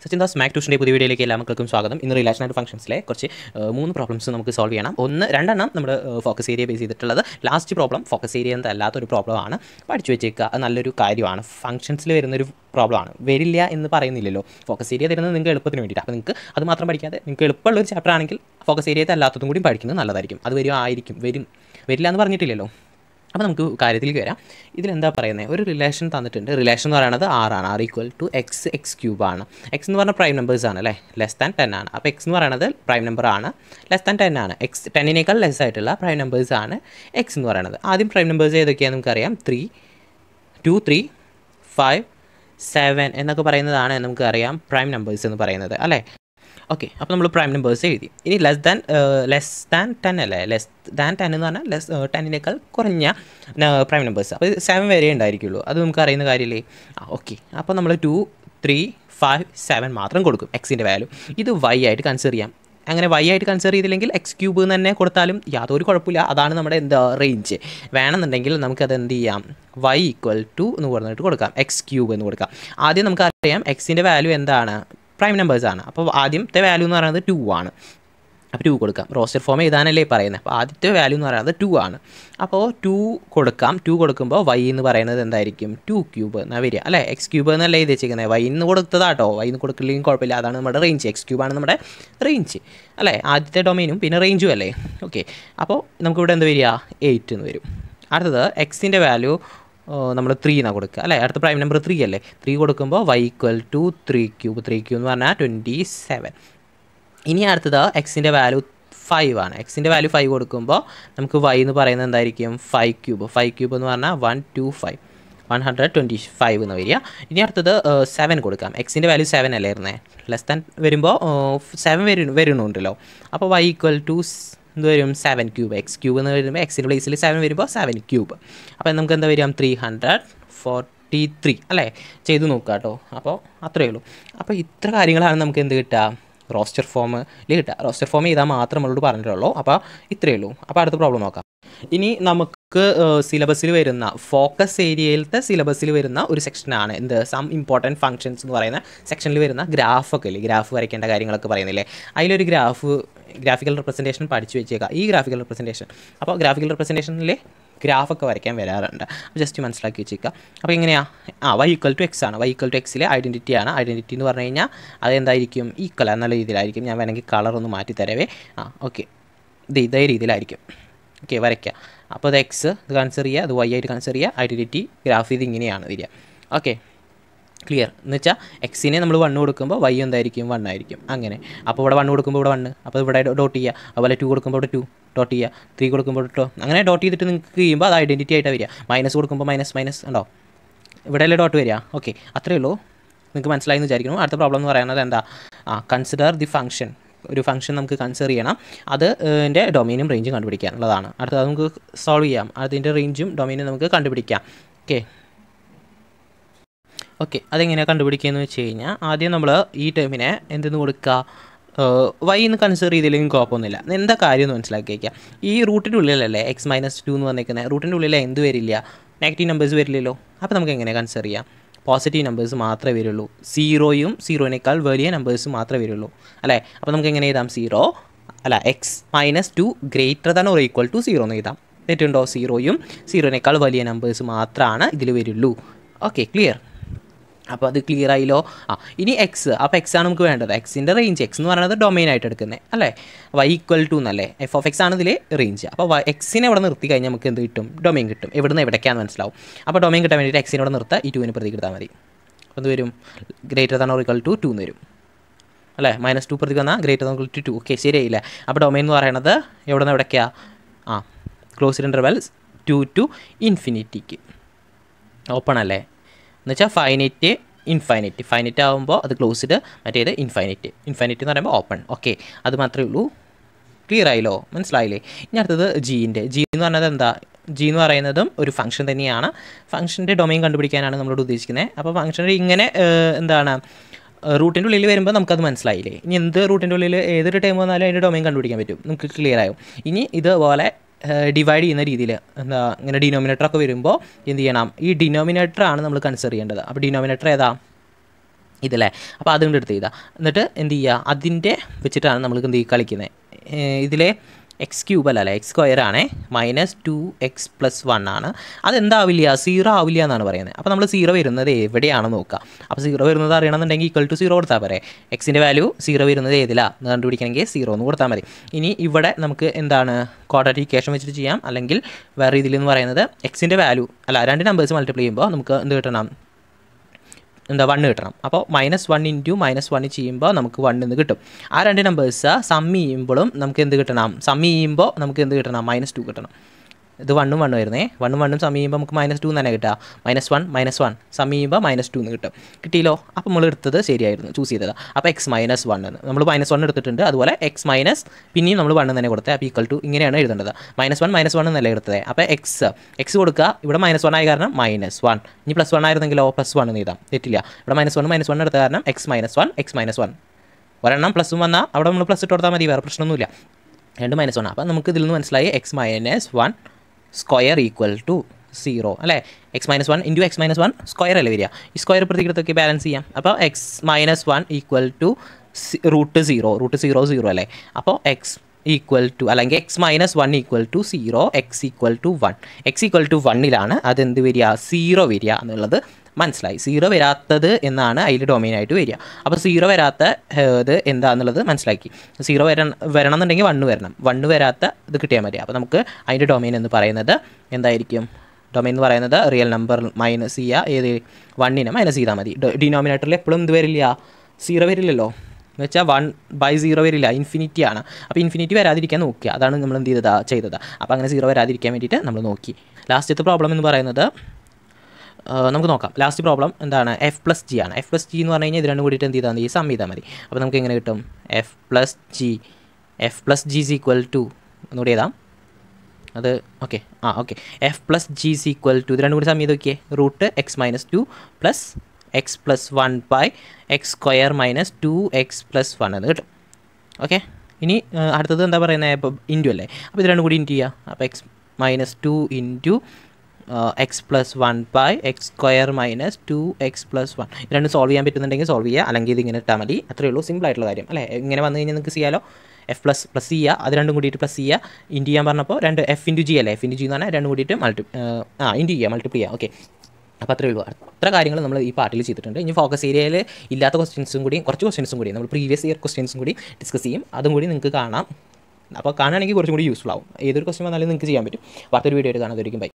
Sachin Das Mac ട്യൂഷൻ്റെ പുതിയ വീഡിയോയിലേക്ക് എല്ലാ മക്കൾക്കും സ്വാഗതം ഇന്ന് റിലേഷൻ ആൻഡ് ഫംഗ്ഷൻസിലെ കുറച്ച് ഏഹ്, മൂന്ന് പ്രോബ്ലംസ് നമുക്ക് സോൾവ് ചെയ്യണം ഒന്ന് രണ്ടെണ്ണം നമ്മുടെ ഫോക്കസ് ഏരിയ ബേസ് ചെയ്തിട്ടുള്ളത് ലാസ്റ്റ് പ്രോബ്ലം ഫോക്കസ് ഏരിയ എന്നല്ലാത്തൊരു പ്രോബ്ലമാണ് പഠിച്ചു വെച്ചേക്കുക അത് നല്ലൊരു കാര്യമാണ് ഫംഗ്ഷൻസിൽ വരുന്നൊരു പ്രോബ്ലമാണ് വരില്ല എന്ന് പറയുന്നില്ലല്ലോ ഫോക്കസ് ഏരിയ തരുന്നത് നിങ്ങൾക്ക് എളുപ്പത്തിന് വേണ്ടിയിട്ട് അപ്പോൾ നിങ്ങൾക്ക് അത് മാത്രം പഠിക്കാതെ നിങ്ങൾക്ക് എളുപ്പമുള്ള ഒരു ചാപ്റ്റർ ആണെങ്കിൽ ഫോക്കസ് ഏരിയത്തെ അല്ലാത്തതും കൂടി പഠിക്കുന്നത് നല്ലതായിരിക്കും അത് വരും ആയിരിക്കും വരും വരില്ല എന്ന് പറഞ്ഞിട്ടില്ലല്ലോ അപ്പോൾ നമുക്ക് കാര്യത്തിലേക്ക് വരാം ഇതിലെന്താ പറയുന്നത് ഒരു റിലേഷൻ തന്നിട്ടുണ്ട് റിലേഷൻ എന്ന് പറയുന്നത് ആറാണ് R equal to x x cube ആണ് എക്സ് എന്ന് പറഞ്ഞാൽ പ്രൈം നമ്പേഴ്സ് ആണ് അല്ലേ ലെസ് ദാൻ ടെൻ ആണ് അപ്പോൾ എക്സ് എന്ന് പറയുന്നത് പ്രൈം നമ്പർ ആണ് ലെസ് ദാൻ ടെൻ ആണ് എക്സ് ടെന്നിനേക്കാൾ ലെസ് ആയിട്ടുള്ള പ്രൈം നമ്പേഴ്സ് ആണ് എക്സ് എന്ന് പറയുന്നത് ആദ്യം പ്രൈം നമ്പേഴ്സ് ഏതൊക്കെയാണെന്ന് നമുക്കറിയാം three two three five seven എന്നൊക്കെ പറയുന്നതാണ് നമുക്കറിയാം പ്രൈം നമ്പേഴ്സ് എന്ന് പറയുന്നത് അല്ലേ ഓക്കെ അപ്പോൾ നമ്മൾ പ്രൈം നമ്പേഴ്സ് എഴുതി ഇനി less than less than ten അല്ലേ ലെസ് ദാൻ ടെൻ എന്ന് പറഞ്ഞാൽ ലെസ് ടെന്നിനേക്കാൾ കുറഞ്ഞ പ്രൈം നമ്പേഴ്സ് അപ്പോൾ സെവൻ വരെ ഉണ്ടായിരിക്കുള്ളൂ അത് നമുക്ക് അറിയുന്ന കാര്യമില്ലേ ആ ഓക്കെ അപ്പോൾ നമ്മൾ ടു ത്രീ ഫൈവ് സെവൻ മാത്രം കൊടുക്കും എക്സിൻ്റെ വാല്യൂ ഇത് വൈ ആയിട്ട് കൺസിഡർ ചെയ്യാം അങ്ങനെ വൈ ആയിട്ട് കൺസിഡർ ചെയ്തില്ലെങ്കിൽ എക്സ് ക്യൂബ് എന്ന് തന്നെ കൊടുത്താലും യാതൊരു കുഴപ്പമില്ല അതാണ് നമ്മുടെ എന്താ റേഞ്ച് വേണമെന്നുണ്ടെങ്കിൽ നമുക്കത് എന്ത് ചെയ്യാം വൈ ഈക്വൽ ടു എന്ന് പറഞ്ഞിട്ട് കൊടുക്കാം എക്സ് ക്യൂബ് എന്ന് കൊടുക്കാം ആദ്യം നമുക്കറിയാം എക്സിൻ്റെ വാല്യൂ എന്താണ് പ്രൈം നമ്പേഴ്സ് ആണ് അപ്പോൾ ആദ്യത്തെ വാല്യൂ എന്ന് പറയുന്നത് ടു ആണ് അപ്പോൾ ടു കൊടുക്കാം റോസ്റ്റർ ഫോം എഴുതാനല്ലേ പറയുന്നത് അപ്പോൾ ആദ്യത്തെ വാല്യൂ എന്ന് പറയുന്നത് ടു ആണ് അപ്പോൾ ടു കൊടുക്കാം ടു കൊടുക്കുമ്പോൾ വൈ എന്ന് പറയുന്നത് എന്തായിരിക്കും ടു ക്യൂബ് എന്നാണ് വരിക അല്ലേ എക്സ് ക്യൂബ് എന്നല്ലേ എഴുതി വെച്ചിരിക്കുന്നത് വൈ എന്ന് കൊടുത്തതാട്ടോ വൈ എന്ന് കൊടുക്കില്ലെങ്കിൽ കുഴപ്പമില്ല അതാണ് നമ്മുടെ റേഞ്ച് എക്സ് ക്യൂബ് ആണ് നമ്മുടെ റേഞ്ച് അല്ലേ ആദ്യത്തെ ഡൊമൈനും പിന്നെ റേഞ്ചും അല്ലേ ഓക്കെ അപ്പോൾ നമുക്കിവിടെ എന്ത് വരിക എയ്റ്റ് എന്ന് വരും അടുത്തത് എക്സിൻ്റെ വാല്യൂ നമ്മൾ ത്രീ എന്നാണ് കൊടുക്കുക അല്ലേ അടുത്ത പ്രൈം നമ്പർ ത്രീ അല്ലേ ത്രീ കൊടുക്കുമ്പോൾ y equal to three cube three cube എന്ന് പറഞ്ഞാൽ ട്വൻറ്റി സെവൻ ഇനി അടുത്തത് എക്സിൻ്റെ വാല്യൂ ഫൈവ് ആണ് എക്സിൻ്റെ വാല്യൂ ഫൈവ് കൊടുക്കുമ്പോൾ നമുക്ക് വൈ എന്ന് പറയുന്നത് എന്തായിരിക്കും ഫൈവ് ക്യൂബ് ഫൈവ് ക്യൂബ് എന്ന് പറഞ്ഞാൽ one two five one hundred twenty five എന്ന് വരിക ഇനി അടുത്തത് സെവൻ കൊടുക്കാം എക്സിൻ്റെ വാല്യൂ സെവൻ അല്ലേ ഇരുന്നത് ലെസ് ദാൻ വരുമ്പോൾ സെവൻ വരും വരുന്നുണ്ടല്ലോ അപ്പോൾ വൈ ഈക്വൽ ടു എന്ത് വരും സെവൻ ക്യൂബ് എക്സ് ക്യൂബ് എന്ന് വരുമ്പോൾ എക്സിൻ്റെ പ്ലേസിൽ സെവൻ വരുമ്പോൾ സെവൻ ക്യൂബ് അപ്പോൾ നമുക്ക് എന്താ വരിക ത്രീ ഹൺഡ്രഡ് ഫോർട്ടി ത്രീ അല്ലേ ചെയ്ത് നോക്കുക കേട്ടോ അപ്പോൾ അത്രയേ ഉള്ളൂ അപ്പോൾ ഇത്ര കാര്യങ്ങളാണ് നമുക്ക് എന്ത് കിട്ടുക റോസ്റ്റർ ഫോമിൽ കിട്ടുക റോസ്റ്റർ ഫോം ചെയ്താൽ മാത്രം നമ്മളോട് പറഞ്ഞിട്ടുള്ളൂ അപ്പോൾ ഇത്രയേ ഉള്ളൂ അപ്പോൾ അടുത്ത പ്രോബ്ലം നോക്കാം ഇനി നമുക്ക് സിലബസിൽ വരുന്ന ഫോക്കസ് ഏരിയയിലത്തെ സിലബസിൽ വരുന്ന ഒരു സെക്ഷനാണ് എന്ത് സം ഇമ്പോർട്ടൻറ്റ് ഫങ്ഷൻസ് എന്ന് പറയുന്ന സെക്ഷനിൽ വരുന്ന ഗ്രാഫൊക്കെ ഇല്ലേ ഗ്രാഫ് വരയ്ക്കേണ്ട കാര്യങ്ങളൊക്കെ പറയുന്നില്ലേ അതിലൊരു ഗ്രാഫ് ഗ്രാഫിക്കൽ റെപ്രസെൻറ്റേഷൻ പഠിച്ചു വെച്ചേക്കാം ഈ ഗ്രാഫിക്കൽ റെപ്രസെൻറ്റേഷൻ അപ്പോൾ ഗ്രാഫിക്കൽ റെപ്രസെൻറ്റേഷനിലെ ഗ്രാഫൊക്കെ വരയ്ക്കാൻ വരാറുണ്ട് ജസ്റ്റ് മനസ്സിലാക്കി വെച്ചേക്കുക അപ്പോൾ എങ്ങനെയാണ് ആ വൈ ഈക്വൽ ടു എക്സ് ആണ് വൈ ഈക്വൽ ടു എക്സിലെ ഐഡൻറ്റിറ്റിയാണ് ഐഡൻറ്റിറ്റി എന്ന് പറഞ്ഞു കഴിഞ്ഞാൽ അതെന്തായിരിക്കും ഈക്വൽ എന്നുള്ള രീതിയിലായിരിക്കും ഞാൻ വേണമെങ്കിൽ കളർ ഒന്ന് മാറ്റി തരവേ ആ ഓക്കെ ഇത് ഇതേ രീതിയിലായിരിക്കും ഓക്കെ വരയ്ക്കുക അപ്പോൾ ഇത് എക്സ് ഇത് കൺസിഡർ ചെയ്യുക അത് വൈ ആയിട്ട് കൺസിഡർ ചെയ്യുക ഐഡൻറ്റിറ്റി ഗ്രാഫ് ഇത് ഇങ്ങനെയാണ് വരിക ഓക്കെ ക്ലിയർ എന്ന് വെച്ചാൽ എക്സിനെ നമ്മൾ വണ്ണ് കൊടുക്കുമ്പോൾ വൈ എന്തായിരിക്കും വൺ ആയിരിക്കും അങ്ങനെ അപ്പോൾ ഇവിടെ വണ്ണ് കൊടുക്കുമ്പോൾ ഇവിടെ വണ്ണ് അപ്പോൾ ഇവിടെ ഡോട്ട് ചെയ്യുക അതുപോലെ ടു കൊടുക്കുമ്പോൾ ഇവിടെ ടു ഡോട്ട് ചെയ്യുക ത്രീ കൊടുക്കുമ്പോൾ ടോ അങ്ങനെ ഡോട്ട് ചെയ്തിട്ട് നിങ്ങൾക്ക് ചെയ്യുമ്പോൾ അത് ഐഡൻറ്റിറ്റി ആയിട്ടാണ് വരിക മൈനസ് കൊടുക്കുമ്പോൾ മൈനസ് മൈനസ് ഉണ്ടോ ഇവിടെ അല്ലേ ഡോട്ട് വരിക ഓക്കെ അത്രയേ ഉള്ളൂ നിങ്ങൾക്ക് മനസ്സിലായി എന്ന് വിചാരിക്കുന്നു അടുത്ത പ്രോബ്ലം എന്ന് പറയുന്നത് എന്താ ആ കൺസിഡർ ദി ഫംഗ്ഷൻ ഒരു ഫംഗ്ഷൻ നമുക്ക് കൺസിഡർ ചെയ്യണം അത് എൻ്റെ ഡൊമൈനും റേഞ്ചും കണ്ടുപിടിക്കാനുള്ളതാണ് അടുത്തത് നമുക്ക് സോൾവ് ചെയ്യാം അതിൻ്റെ റേഞ്ചും ഡൊമൈനും നമുക്ക് കണ്ടുപിടിക്കാം ഓക്കെ ഓക്കെ അതെങ്ങനെയാണ് കണ്ടുപിടിക്കുകയെന്ന് വെച്ച് കഴിഞ്ഞാൽ ആദ്യം നമ്മൾ ഈ ടേമിനെ എന്തെന്ന് കൊടുക്കുക വൈ എന്ന് കൺസിഡർ ചെയ്തില്ലെങ്കിൽ കുഴപ്പമൊന്നുമില്ല എന്താ കാര്യം എന്ന് മനസ്സിലാക്കി വയ്ക്കുക ഈ റൂട്ടിൻ്റെ ഉള്ളിലല്ലേ എക്സ് മൈനസ് ടു എന്ന് വന്നേക്കുന്നത് റൂട്ടിൻ്റെ ഉള്ളിൽ എന്ത് വരില്ല നെഗറ്റീവ് നമ്പേഴ്സ് വരില്ലല്ലോ അപ്പോൾ നമുക്ക് എങ്ങനെ കൺസിഡർ ചെയ്യാം പോസിറ്റീവ് നമ്പേഴ്സ് മാത്രമേ വരുള്ളൂ സീറോയും സീറോനേക്കാൾ വലിയ നമ്പേഴ്സ് മാത്രമേ വരുള്ളൂ അല്ലേ അപ്പോൾ നമുക്ക് എങ്ങനെ എഴുതാം സീറോ അല്ല x minus two greater than or equal to zero എന്ന് എഴുതാം തെറ്റുണ്ടോ സീറോയും സീറോനേക്കാൾ വലിയ നമ്പേഴ്സ് മാത്രമാണ് ഇതിൽ വരുള്ളൂ ഓക്കെ ക്ലിയർ അപ്പോൾ അത് ക്ലിയർ ആയില്ലോ ആ ഇനി എക്സ് അപ്പോൾ എക്സ് ആണ് നമുക്ക് വേണ്ടത് എക്സിൻ്റെ റേഞ്ച് എക്സ് എന്ന് പറയുന്നത് ഡൊമൈൻ ആയിട്ട് എടുക്കുന്നത് അല്ലേ വൈ ഈക്വൽ ടു എന്നല്ലേ എഫ് ഓഫ് എക്സ് ആണ് ഇതിൽ റേഞ്ച് അപ്പോൾ എക്സിനെ ഇവിടെ നിർത്തി കഴിഞ്ഞാൽ നമുക്ക് എന്ത് കിട്ടും ഡൊമൈൻ കിട്ടും എവിടെ നിന്ന് എവിടേക്കാന്ന് മനസ്സിലാവും അപ്പോൾ ഡൊമൈൻ കിട്ടാൻ വേണ്ടിയിട്ട് എക്സിനെ ഇവിടെ നിർത്തുക ഈ ടുവിന് പ്രതി എടുത്താൽ മതി അപ്പോൾ എന്ത് വരും greater than or equal to two എന്ന് വരും അല്ലേ മൈനസ് ടു പ്രതി വന്നാൽ greater than equal to two okay ശരിയായില്ല അപ്പോൾ ഡൊമൈൻ എന്ന് പറയുന്നത് എവിടെ നിന്ന് എവിടേക്കാണ് ആ ക്ലോസ്ഡ് ഇൻ്റർവെൽസ് ടു ടു ഇൻഫിനിറ്റിക്ക് ഓപ്പൺ അല്ലേ എന്നുവെച്ചാൽ ഫൈനൈറ്റ് ഇൻഫൈനൈറ്റ് ഫൈനൈറ്റ് ആകുമ്പോൾ അത് ക്ലോസ്ഡ് മറ്റേത് ഇൻഫൈനൈറ്റ് ഇൻഫൈനൈറ്റ് എന്ന് പറയുമ്പോൾ ഓപ്പൺ ഓക്കെ അത് മാത്രമേ ഉള്ളൂ ക്ലിയർ ആയില്ലോ മനസ്സിലായില്ലേ ഇനി അടുത്തത് ജീൻ്റെ ജി എന്ന് പറഞ്ഞത് എന്താ ജി എന്ന് പറയുന്നതും ഒരു ഫംഗ്ഷൻ തന്നെയാണ് ഫംഗ്ഷൻ്റെ ഡൊമൈൻ കണ്ടുപിടിക്കാനാണ് നമ്മളോട് ഉദ്ദേശിക്കുന്നത് അപ്പോൾ ഫംഗ്ഷൻ്റെ ഇങ്ങനെ ഏഹ്, എന്താണ് റൂട്ടിൻ്റെ ഉള്ളിൽ വരുമ്പോൾ നമുക്കത് മനസ്സിലായില്ലേ ഇനി എന്ത് റൂട്ടിൻ്റെ ഉള്ളിൽ ഏതൊരു ടൈം വന്നാലും അതിൻ്റെ ഡൊമൈൻ കണ്ടുപിടിക്കാൻ പറ്റും നമുക്ക് ക്ലിയർ ആവും ഇനി ഇതുപോലെ ഡിവൈഡ് ചെയ്യുന്ന രീതിയിൽ എന്താ ഇങ്ങനെ ഡിനോമിനേറ്റർ ഒക്കെ വരുമ്പോൾ എന്ത് ചെയ്യണം ഈ ഡിനോമിനേറ്റർ ആണ് നമ്മൾ കൺസിഡർ ചെയ്യേണ്ടത് അപ്പോൾ ഡിനോമിനേറ്റർ ഏതാ ഇതല്ലേ അപ്പോൾ അതുകൊണ്ട് എടുത്ത് ചെയ്താൽ എന്നിട്ട് എന്ത് ചെയ്യുക അതിൻ്റെ വെച്ചിട്ടാണ് നമ്മൾ എന്ത് ചെയ്യുക കളിക്കുന്നത് ഇതിലെ എക്സ് ക്യൂബ് അല്ല അല്ലേ എക്സ് സ്ക്വയർ ആണ് minus two x plus one ആണ് അതെന്താവില്ല സീറോ ആവില്ല എന്നാണ് പറയുന്നത് അപ്പോൾ നമ്മൾ സീറോ വരുന്നത് എവിടെയാണെന്ന് നോക്കുക അപ്പോൾ സീറോ വരുന്നത് അറിയണമെന്നുണ്ടെങ്കിൽ ഈക്വൽ ടു സീറോ കൊടുത്താൽ പോരെ എക്സിൻ്റെ വാല്യൂ സീറോ വരുന്നത് ഏതിലാണ് എന്ന് കണ്ടുപിടിക്കണമെങ്കിൽ സീറോ എന്ന് കൊടുത്താൽ മതി ഇനി ഇവിടെ നമുക്ക് എന്താണ് ക്വാഡ്രാറ്റിക് ഇക്വേഷൻ വെച്ചിട്ട് ചെയ്യാം അല്ലെങ്കിൽ വേറെ രീതിയിൽ എന്ന് പറയുന്നത് എക്സിൻ്റെ വാല്യൂ അല്ല രണ്ട് നമ്പേഴ്സ് മൾട്ടിപ്ലൈ ചെയ്യുമ്പോൾ നമുക്ക് എന്ത് കിട്ടണം എന്താ വണ്ണ് കിട്ടണം അപ്പോൾ minus one into minus one ചെയ്യുമ്പോൾ നമുക്ക് വൺ എന്ന് കിട്ടും ആ രണ്ട് നമ്പേഴ്സ് സം ചെയ്യുമ്പോഴും നമുക്ക് എന്ത് കിട്ടണം സം ചെയ്യുമ്പോൾ നമുക്ക് എന്ത് കിട്ടണം മൈനസ് ടു കിട്ടണം ഇത് വണ്ണും വണ്ണും വരുന്നേ വണ്ണും വണ്ണും സം ചെയ്യുമ്പോൾ നമുക്ക് മൈനസ് ടു തന്നെ കിട്ടുക minus one minus one sum ചെയ്യുമ്പോൾ മൈനസ് ടു എന്ന് കിട്ടും കിട്ടിയല്ലോ അപ്പോൾ നമ്മൾ എടുത്തത് ശരിയായിരുന്നു ചൂസ് ചെയ്തത് അപ്പോൾ എക്സ് മൈനസ് വൺ എന്ന് നമ്മൾ മൈനസ് വൺ എടുത്തിട്ടുണ്ട് അതുപോലെ എക്സ് മൈനസ് പിന്നെയും നമ്മൾ വണ്ണ് തന്നെ കൊടുത്തത് അപ്പോൾ ഈക്വൽ ടു ഇങ്ങനെയാണ് എഴുതേണ്ടത് മൈനസ് വൺ മൈനസ് വൺ എന്നല്ല എടുത്തത് അപ്പോൾ എക്സ് എക്സ് കൊടുക്കുക ഇവിടെ മൈനസ് വൺ ആയ കാരണം മൈനസ് വൺ ഇനി പ്ലസ് വൺ ആയിരുന്നെങ്കിലോ പ്ലസ് വൺ എന്ന് എഴുതാം തെറ്റില്ല ഇവിടെ മൈനസ് വൺ മൈനസ് വൺ എടുത്ത കാരണം x minus one x minus one ഒരെണ്ണം പ്ലസും വന്നാൽ അവിടെ നമ്മൾ പ്ലസ് ഇട്ട് കൊടുത്താൽ മതി വേറെ പ്രശ്നമൊന്നുമില്ല രണ്ട് മൈനസ് വൺ അപ്പോൾ നമുക്ക് ഇതിൽ നിന്ന് മനസ്സിലായി x minus one square equal to zero അല്ലേ x minus one into x minus one square അല്ലേ വരിക ഈ സ്ക്വയർ പ്രതികൃതൊക്കെ ബാലൻസ് ചെയ്യാം അപ്പോൾ x minus one equal to root zero root zero zero അല്ലേ അപ്പോൾ എക്സ് ഈക്വൽ ടു അല്ലെങ്കിൽ x minus one equal to zero x equal to one x equal to വണ്ണിലാണ് അതെന്ത് വരിക സീറോ വരിക എന്നുള്ളത് മനസ്സിലായി സീറോ വരാത്തത് എന്നാണ് അതിൽ ഡൊമൈനായിട്ട് വരിക അപ്പോൾ സീറോ വരാത്ത ഇത് എന്താണെന്നുള്ളത് മനസ്സിലാക്കി സീറോ വരണം വരണം എന്നുണ്ടെങ്കിൽ വണ്ണ് വരണം വണ്ണ് വരാത്ത ഇത് കിട്ടിയാൽ മതി അപ്പോൾ നമുക്ക് അതിൻ്റെ ഡൊമൈൻ എന്ന് പറയുന്നത് എന്തായിരിക്കും ഡൊമൈൻ എന്ന് പറയുന്നത് റിയൽ നമ്പർ മൈനസ് ചെയ്യുക ഏത് വണ്ണിനെ മൈനസ് ചെയ്താൽ മതി ഡിനോമിനേറ്ററിൽ എപ്പോഴും ഇത് വരില്ല സീറോ വരില്ലല്ലോ എന്ന് വെച്ചാൽ വൺ ബൈ സീറോ വരില്ല ഇൻഫിനിറ്റി ആണ് അപ്പോൾ ഇൻഫിനിറ്റി വരാതിരിക്കാൻ നോക്കുക അതാണ് നമ്മൾ എന്ത് ചെയ്തതാ ചെയ്തത് അപ്പോൾ അങ്ങനെ സീറോ വരാതിരിക്കാൻ വേണ്ടിയിട്ട് നമ്മൾ നോക്കി ലാസ്റ്റത്തെ പ്രോബ്ലം എന്ന് പറയുന്നത് നമുക്ക് നോക്കാം ലാസ്റ്റ് പ്രോബ്ലം എന്താണ് എഫ് പ്ലസ് ജി ആണ് എഫ് പ്ലസ് ജി എന്ന് പറഞ്ഞു കഴിഞ്ഞാൽ ഇത് രണ്ടും കൂടിയിട്ട് എന്ത് ചെയ്താൽ മതി സം ചെയ്താൽ മതി അപ്പോൾ നമുക്ക് എങ്ങനെ കിട്ടും f plus g f plus g is equal to ഒന്നുകൂടി എഴുതാം അത് ഓക്കെ ആ okay f plus g is equal to ഇത് രണ്ടും കൂടി സം ചെയ്ത് നോക്കിയേ root x minus two plus x plus one by x square minus two x plus one എന്ന് കിട്ടും ഓക്കെ ഇനി അടുത്തത് എന്താ പറയുന്നത് ഇപ്പോൾ ഇൻറ്റു അല്ലേ അപ്പോൾ ഇത് രണ്ടും കൂടി ഇൻറ്റു ചെയ്യുക അപ്പോൾ x minus two into x plus one by x square minus two x plus one ഇത് രണ്ടും സോൾവ് ചെയ്യാൻ പറ്റുന്നുണ്ടെങ്കിൽ സോൾവ് ചെയ്യുക അല്ലെങ്കിൽ ഇത് ഇങ്ങനെ ഇട്ടാൽ മതി അത്രയേ ഉള്ളൂ സിമ്പിൾ ആയിട്ടുള്ള കാര്യം അല്ലേ ഇങ്ങനെ വന്നു കഴിഞ്ഞാൽ നിങ്ങൾക്ക് ചെയ്യാലോ എഫ് പ്ലസ് പ്ലസ് ചെയ്യുക അത് രണ്ടും കൂടിയിട്ട് പ്ലസ് ചെയ്യുക ഇൻറ്റു ചെയ്യാൻ പറഞ്ഞപ്പോൾ രണ്ട് എഫ് ഇൻറ്റു ജി അല്ലേ എഫ് ഇൻറ്റു ജി എന്ന് പറഞ്ഞാൽ രണ്ടും കൂടിയിട്ട് മൾട്ടി ആ ഇൻറ്റു ചെയ്യുക മൾട്ടിപ്ലൈ ചെയ്യുക ഓക്കെ അപ്പോൾ അത്രയേ ഉള്ളൂ അത്ര കാര്യങ്ങൾ നമ്മൾ ഈ പാർട്ടിൽ ചെയ്തിട്ടുണ്ട് ഇനി ഫോക്കസ് ഏരിയയിൽ ഇല്ലാത്ത ക്വസ്റ്റ്യൻസും കൂടി കുറച്ച് ക്വസ്റ്റ്യൻസും കൂടി നമ്മൾ പ്രീവിയസ് ഇയർ ക്വസ്റ്റ്യൻസും കൂടി ഡിസ്കസ് ചെയ്യും അതും കൂടി നിങ്ങൾക്ക് കാണാം അപ്പോൾ കാണുകയാണെങ്കിൽ കുറച്ചും കൂടി യൂസ്ഫുൾ ആവും ഏതൊരു ക്വസ്റ്റ്യൻ വന്നാലും നിങ്ങൾക്ക് ചെയ്യാൻ പറ്റും അപ്പോൾ അടുത്തൊരു വീഡിയോ ആയിട്ട് കാണാതായിരിക്കും ബൈ